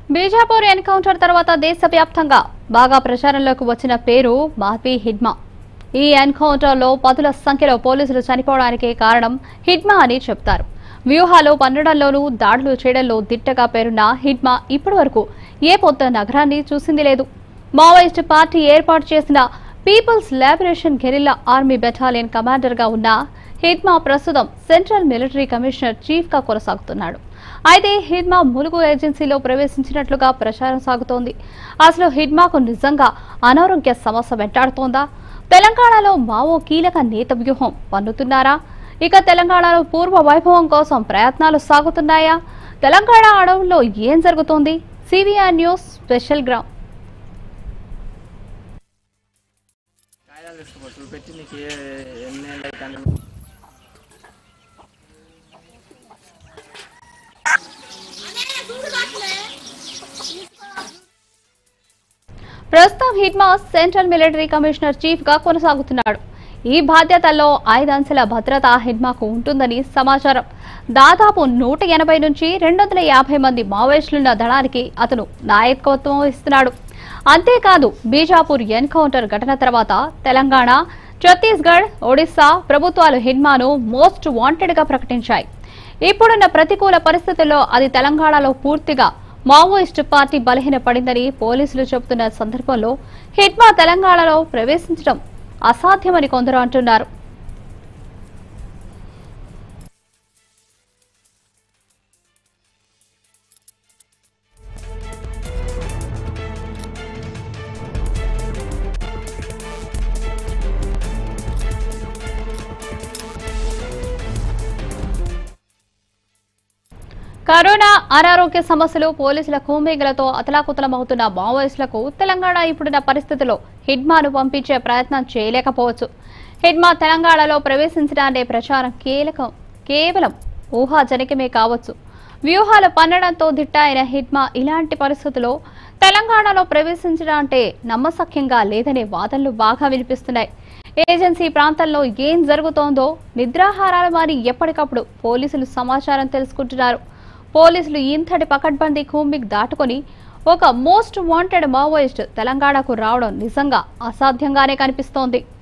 Bijapur encounter తర్వాత దేశవ్యాప్తంగా బాగా ప్రచారంలోకి వచ్చిన పేరు మాధవి హిడ్మా ఈ ఎన్కౌంటర్లో పదుల సంఖ్యలో పోలీసులు చనిపోవడానికి కారణం హిడ్మా అని చెప్తారు వ్యూహాలు పన్నడంలోనూ దాడులు చేయడంలో దిట్టగా పేరున్న హిడ్మా ఇప్పటివరకు ఏ పొద్దు నగరాన్ని చూసింది లేదు మావోయిస్ట్ పార్టీ ఏర్పాటు చేసిన people's liberation guerrilla army battalion కమాండర్గా ఉన్న హిడ్మా ప్రస్తుతం సెంట్రల్ మిలిటరీ కమిషనర్ చీఫ్గా కొనసాగుతున్నాడు అయితే హిడ్మా ములుగు ఏజెన్సీలో ప్రవేశించినట్లుగా ప్రచారం సాగుతోంది అసలు హిడ్మాకు నిజంగా అనారోగ్య సమస్య వెంటాడుతోందా తెలంగాణలో మావో కీలక నేత వ్యూహం పన్నుతున్నారా ఇక తెలంగాణలో పూర్వ వైభవం కోసం ప్రయత్నాలు సాగుతున్నాయా తెలంగాణ అడవుల్లో ఏం జరుగుతోంది సివిఆర్ న్యూస్ స్పెషల్ గ్రామ్ కాయలు తీసుకో చూపెట్టి నీకు ఏ ఎన్ని ఏళ్ళు అయితే ప్రస్తుతం Hidma central military commissioner chief గా కొనసాగుతున్నాడు ఈ బాధ్యతల్లో ఐదంచెల భద్రత హిడ్మాకు ఉంటుందని సమాచారం దాదాపు నూట ఎనభై నుంచి రెండు వందల యాభై మంది మావోయిస్టులున్న దళానికి అతను నాయకత్వం వహిస్తున్నాడు అంతేకాదు బీజాపూర్ ఎన్కౌంటర్ ఘటన తర్వాత తెలంగాణ ఛత్తీస్గఢ్ ఒడిశా ప్రభుత్వాలు హిడ్మాను మోస్ట్ వాంటెడ్ గా ప్రకటించాయి ఇప్పుడున్న ప్రతికూల పరిస్థితుల్లో అది తెలంగాణలో పూర్తిగా మావోయిస్టు పార్టీ బలహీనపడిందని పోలీసులు చెబుతున్న సందర్భంలో హిడ్మా తెలంగాణలో ప్రవేశించడం అసాధ్యమని కొందరు అంటున్నారు కరోనా అనారోగ్య సమస్యలు పోలీసుల కూంబింగ్లతో అతలాకుతలమవుతున్న మావోయిస్టులకు తెలంగాణ ఇప్పుడున్న పరిస్థితిలో హిడ్మాను పంపించే ప్రయత్నం చేయలేకపోవచ్చు హిడ్మా తెలంగాణలో ప్రవేశించడానే ప్రచారం కీలకం కేవలం ఊహాజనికమే కావచ్చు వ్యూహాలు పన్నడంతో దిట్ట అయిన హిడ్మా ఇలాంటి పరిస్థితుల్లో తెలంగాణలో ప్రవేశించడం అంటే నమ్మసక్యంగా లేదనే వాదనలు బాగా వినిపిస్తున్నాయి ఏజెన్సీ ప్రాంతంలో ఏం జరుగుతోందో నిద్రాహారాలు మారి ఎప్పటికప్పుడు పోలీసులు సమాచారం తెలుసుకుంటున్నారు పోలీసులు ఇంతటి పకడ్బందీ కూంబిక్ దాటుకొని ఒక మోస్ట్ వాంటెడ్ మావోయిస్ట్ తెలంగాణకు రావడం నిజంగా అసాధ్యంగానే కనిపిస్తోంది